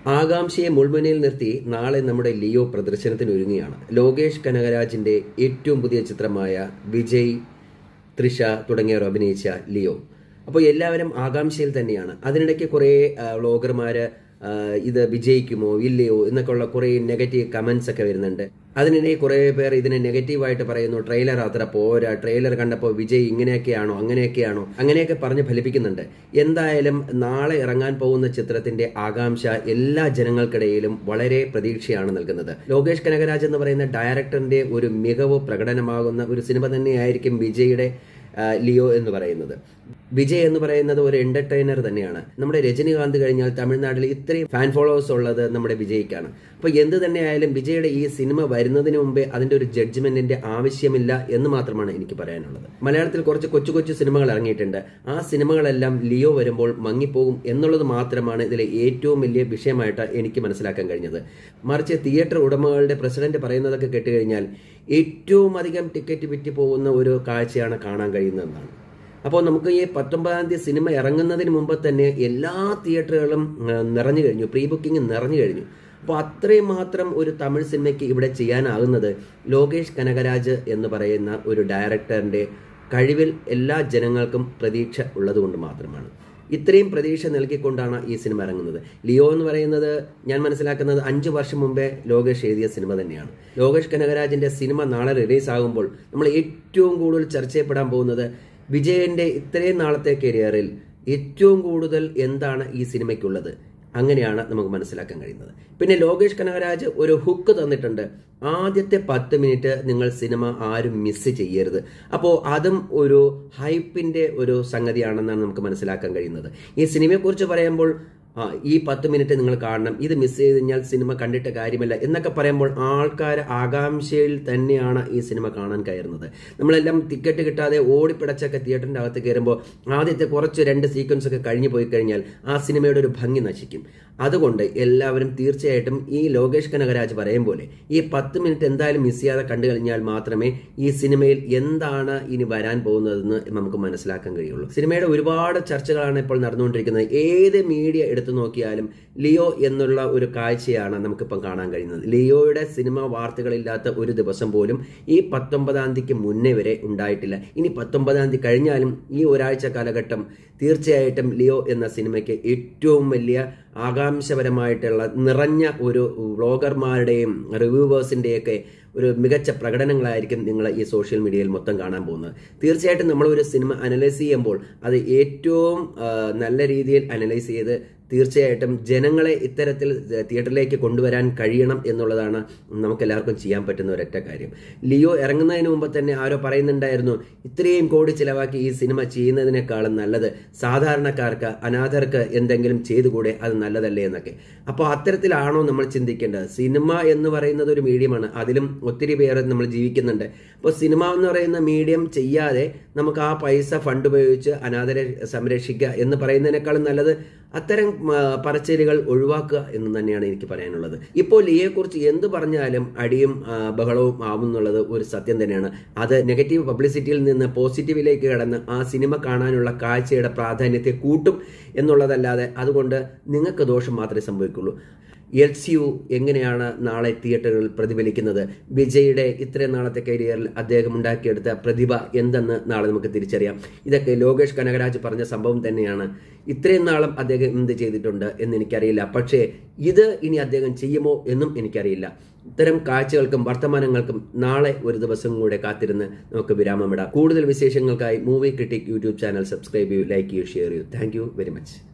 ആകാംക്ഷയെ മുൾമുനയിൽ നിർത്തി നാളെ നമ്മുടെ ലിയോ പ്രദർശനത്തിന് ഒരുങ്ങുകയാണ് ലോകേഷ് കനകരാജിന്റെ ഏറ്റവും പുതിയ ചിത്രമായ വിജയ് തൃഷ തുടങ്ങിയവർ അഭിനയിച്ച ലിയോ അപ്പോൾ എല്ലാവരും ആകാംക്ഷയിൽ തന്നെയാണ് അതിനിടയ്ക്ക് കുറേ ആ, വ്ളോഗർമാര് ആ, ഇത് വിജയിക്കുമോ ഇല്ലയോ എന്നൊക്കെയുള്ള കുറേ നെഗറ്റീവ് കമന്റ്സ് ഒക്കെ വരുന്നുണ്ട് അതിനിടെ കുറേ പേർ ഇതിനെ നെഗറ്റീവായിട്ട് പറയുന്നു ട്രെയിലർ അത്ര പോരാ ട്രെയിലർ കണ്ടപ്പോൾ വിജയ് ഇങ്ങനെയൊക്കെയാണോ അങ്ങനെയൊക്കെയാണോ അങ്ങനെയൊക്കെ പറഞ്ഞ് ഫലിപ്പിക്കുന്നുണ്ട് എന്തായാലും നാളെ ഇറങ്ങാൻ പോകുന്ന ചിത്രത്തിന്റെ ആകാംക്ഷ എല്ലാ ജനങ്ങൾക്കിടയിലും വളരെ പ്രതീക്ഷയാണ് നൽകുന്നത് ലോകേഷ് കനകരാജ് എന്ന് പറയുന്ന ഡയറക്ടറിന്റെ ഒരു മികവ് പ്രകടനമാകുന്ന ഒരു സിനിമ തന്നെയായിരിക്കും വിജയുടെ ആ, ലിയോ എന്ന് പറയുന്നത് വിജയ് എന്ന് പറയുന്നത് ഒരു എന്റർടൈനർ തന്നെയാണ് നമ്മുടെ രജനികാന്ത് കഴിഞ്ഞാൽ തമിഴ്നാട്ടിൽ ഇത്രയും ഫാൻ ഫോളോവേഴ്സ് ഉള്ളത് നമ്മുടെ വിജയ്ക്കാണ് അപ്പോൾ എന്ത് തന്നെയായാലും വിജയുടെ ഈ സിനിമ വരുന്നതിന് മുമ്പേ അതിന്റെ ഒരു ജഡ്ജ്മെന്റിന്റെ ആവശ്യമില്ല എന്ന് മാത്രമാണ് എനിക്ക് പറയാനുള്ളത് മലയാളത്തിൽ കുറച്ച് കൊച്ചു കൊച്ചു സിനിമകൾ ഇറങ്ങിയിട്ടുണ്ട് ആ സിനിമകളെല്ലാം ലിയോ വരുമ്പോൾ മങ്ങിപ്പോകും എന്നുള്ളത് മാത്രമാണ് ഇതിലെ ഏറ്റവും വലിയ വിഷയമായിട്ട് എനിക്ക് മനസ്സിലാക്കാൻ കഴിഞ്ഞത് മറിച്ച് തിയേറ്റർ ഉടമകളുടെ പ്രസിഡന്റ് പറയുന്നതൊക്കെ കേട്ടുകഴിഞ്ഞാൽ ഏറ്റവും അധികം ടിക്കറ്റ് വിറ്റ് പോകുന്ന ഒരു കാഴ്ചയാണ് കാണാൻ കഴിയുന്നതെന്നാണ് അപ്പോൾ നമുക്ക് ഈ പത്തൊമ്പതാം തീയതി സിനിമ ഇറങ്ങുന്നതിന് മുമ്പ് തന്നെ എല്ലാ തിയേറ്ററുകളും ആ, നിറഞ്ഞു കഴിഞ്ഞു പ്രീ ബുക്കിംഗ് നിറഞ്ഞു കഴിഞ്ഞു അപ്പോൾ അത്രയും മാത്രം ഒരു തമിഴ് സിനിമയ്ക്ക് ഇവിടെ ചെയ്യാനാകുന്നത് ലോകേഷ് കനകരാജ് എന്ന് പറയുന്ന ഒരു ഡയറക്ടറിന്റെ കഴിവിൽ എല്ലാ ജനങ്ങൾക്കും പ്രതീക്ഷ ഉള്ളതുകൊണ്ട് മാത്രമാണ് ഇത്രയും പ്രതീക്ഷ നൽകിക്കൊണ്ടാണ് ഈ സിനിമ ഇറങ്ങുന്നത് ലിയോ എന്ന് പറയുന്നത് ഞാൻ മനസ്സിലാക്കുന്നത് അഞ്ചു വർഷം മുമ്പേ ലോകേഷ് എഴുതിയ സിനിമ തന്നെയാണ് ലോകേഷ് കനകരാജിന്റെ സിനിമ നാളെ റിലീസ് ആകുമ്പോൾ നമ്മൾ ഏറ്റവും കൂടുതൽ ചർച്ച ചെയ്യപ്പെടാൻ പോകുന്നത് വിജയന്റെ ഇത്രയും നാളത്തെ കരിയറിൽ ഏറ്റവും കൂടുതൽ എന്താണ് ഈ സിനിമയ്ക്കുള്ളത് അങ്ങനെയാണ് നമുക്ക് മനസ്സിലാക്കാൻ കഴിയുന്നത് പിന്നെ ലോകേഷ് കനകരാജ് ഒരു ഹുക്ക് തന്നിട്ടുണ്ട് ആദ്യത്തെ പത്ത് മിനിറ്റ് നിങ്ങൾ സിനിമ ആരും മിസ് ചെയ്യരുത് അപ്പോൾ അതും ഒരു ഹൈപ്പിന്റെ ഒരു സംഗതിയാണെന്നാണ് നമുക്ക് മനസ്സിലാക്കാൻ കഴിയുന്നത് ഈ സിനിമയെക്കുറിച്ച് പറയുമ്പോൾ ആ ഈ പത്ത് മിനിറ്റ് നിങ്ങൾ കാണണം ഇത് മിസ് ചെയ്ത് കഴിഞ്ഞാൽ സിനിമ കണ്ടിട്ട് കാര്യമില്ല എന്നൊക്കെ പറയുമ്പോൾ ആൾക്കാർ ആകാംക്ഷയിൽ തന്നെയാണ് ഈ സിനിമ കാണാൻ കയറുന്നത് നമ്മളെല്ലാം ടിക്കറ്റ് കിട്ടാതെ ഓടിപ്പിടച്ചൊക്കെ തിയേറ്ററിന്റെ അകത്ത് കയറുമ്പോൾ ആദ്യത്തെ കുറച്ച് രണ്ട് സീക്വൻസ് ഒക്കെ കഴിഞ്ഞു പോയി കഴിഞ്ഞാൽ ആ സിനിമയുടെ ഒരു ഭംഗി നശിക്കും അതുകൊണ്ട് എല്ലാവരും തീർച്ചയായിട്ടും ഈ ലോകേഷ് കനകരാജ് പറയും പോലെ ഈ പത്ത് മിനിറ്റ് എന്തായാലും മിസ് ചെയ്യാതെ കണ്ടു കഴിഞ്ഞാൽ മാത്രമേ ഈ സിനിമയിൽ എന്താണ് ഇനി വരാൻ പോകുന്നതെന്ന് നമുക്ക് മനസ്സിലാക്കാൻ കഴിയുള്ളൂ സിനിമയുടെ ഒരുപാട് ചർച്ചകളാണ് ഇപ്പോൾ നടന്നുകൊണ്ടിരിക്കുന്നത് ഏത് മീഡിയ എടുത്തു നോക്കിയാലും ലിയോ എന്നുള്ള ഒരു കാഴ്ചയാണ് നമുക്കിപ്പം കാണാൻ കഴിയുന്നത് ലിയോയുടെ സിനിമ വാർത്തകളില്ലാത്ത ഒരു ദിവസം പോലും ഈ പത്തൊമ്പതാം തീയതിക്ക് മുന്നേ വരെ ഉണ്ടായിട്ടില്ല ഇനി പത്തൊമ്പതാം തീയതി കഴിഞ്ഞാലും ഈ ഒരാഴ്ച കാലഘട്ടം തീർച്ചയായിട്ടും ലിയോ എന്ന സിനിമയ്ക്ക് ഏറ്റവും വലിയ ആകാംക്ഷപരമായിട്ടുള്ള നിറഞ്ഞ ഒരു വ്ളോഗർമാരുടെയും റിവ്യൂവേഴ്സിൻ്റെയൊക്കെ ഒരു മികച്ച പ്രകടനങ്ങളായിരിക്കും നിങ്ങൾ ഈ സോഷ്യൽ മീഡിയയിൽ മൊത്തം കാണാൻ പോകുന്നത് തീർച്ചയായിട്ടും നമ്മൾ ഒരു സിനിമ അനലൈസ് ചെയ്യുമ്പോൾ അത് ഏറ്റവും ആ, നല്ല രീതിയിൽ അനലൈസ് ചെയ്ത് തീർച്ചയായിട്ടും ജനങ്ങളെ ഇത്തരത്തിൽ തിയേറ്ററിലേക്ക് കൊണ്ടുവരാൻ കഴിയണം എന്നുള്ളതാണ് നമുക്ക് എല്ലാവർക്കും ചെയ്യാൻ പറ്റുന്ന ഒരൊറ്റ കാര്യം ലിയോ ഇറങ്ങുന്നതിന് മുമ്പ് തന്നെ ആരോ പറയുന്നുണ്ടായിരുന്നു ഇത്രയും കോടി ചിലവാക്കി ഈ സിനിമ ചെയ്യുന്നതിനേക്കാളും നല്ലത് സാധാരണക്കാർക്ക് അനാഥർക്ക് എന്തെങ്കിലും ചെയ്തുകൂടെ അത് നല്ലതല്ലേ എന്നൊക്കെ അപ്പോൾ അത്തരത്തിലാണോ നമ്മൾ ചിന്തിക്കേണ്ടത് സിനിമ എന്ന് പറയുന്നത് ഒരു മീഡിയമാണ് അതിലും ഒത്തിരി പേര് നമ്മൾ ജീവിക്കുന്നുണ്ട് അപ്പോൾ സിനിമ എന്ന് പറയുന്ന മീഡിയം ചെയ്യാതെ നമുക്ക് ആ പൈസ ഫണ്ട് ഉപയോഗിച്ച് അനാഥരെ സംരക്ഷിക്കുക എന്ന് പറയുന്നതിനേക്കാളും നല്ലത് അത്തരം ആ, പറച്ചിലുകൾ ഒഴിവാക്കുക എന്ന് തന്നെയാണ് എനിക്ക് പറയാനുള്ളത് ഇപ്പോൾ ലിയെക്കുറിച്ച് എന്ത് പറഞ്ഞാലും അടിയും ആ, ബഹളവും ആവും എന്നുള്ളത് ഒരു സത്യം തന്നെയാണ് അത് നെഗറ്റീവ് പബ്ലിസിറ്റിയിൽ നിന്ന് പോസിറ്റീവിലേക്ക് കടന്ന് ആ സിനിമ കാണാനുള്ള കാഴ്ചയുടെ പ്രാധാന്യത്തെ കൂട്ടും എന്നുള്ളതല്ലാതെ അതുകൊണ്ട് നിങ്ങൾക്ക് ദോഷം മാത്രമേ സംഭവിക്കുള്ളൂ എൽസ് യു എങ്ങനെയാണ് നാളെ തിയേറ്ററുകളിൽ പ്രതിഫലിക്കുന്നത് വിജയുടെ ഇത്രയും നാളത്തെ കരിയറിൽ അദ്ദേഹം ഉണ്ടാക്കിയെടുത്ത പ്രതിഭ എന്തെന്ന് നാളെ നമുക്ക് തിരിച്ചറിയാം ഇതൊക്കെ ലോകേഷ് കനകരാജ് പറഞ്ഞ സംഭവം തന്നെയാണ് ഇത്രയും നാളും അദ്ദേഹം എന്ത് ചെയ്തിട്ടുണ്ട് എന്ന് എനിക്കറിയില്ല പക്ഷേ ഇത് ഇനി അദ്ദേഹം ചെയ്യുമോ എന്നും എനിക്കറിയില്ല ഇത്തരം കാഴ്ചകൾക്കും വർത്തമാനങ്ങൾക്കും നാളെ ഒരു ദിവസം കൂടെ കാത്തിരുന്ന് നമുക്ക് വിരാമമിടാം കൂടുതൽ വിശേഷങ്ങൾക്കായി movie critic YouTube channel subscribe ചെയ്യൂ ലൈക്ക് ചെയ്യൂ ഷെയർ ചെയ്യൂ താങ്ക് യു വെരി മച്ച്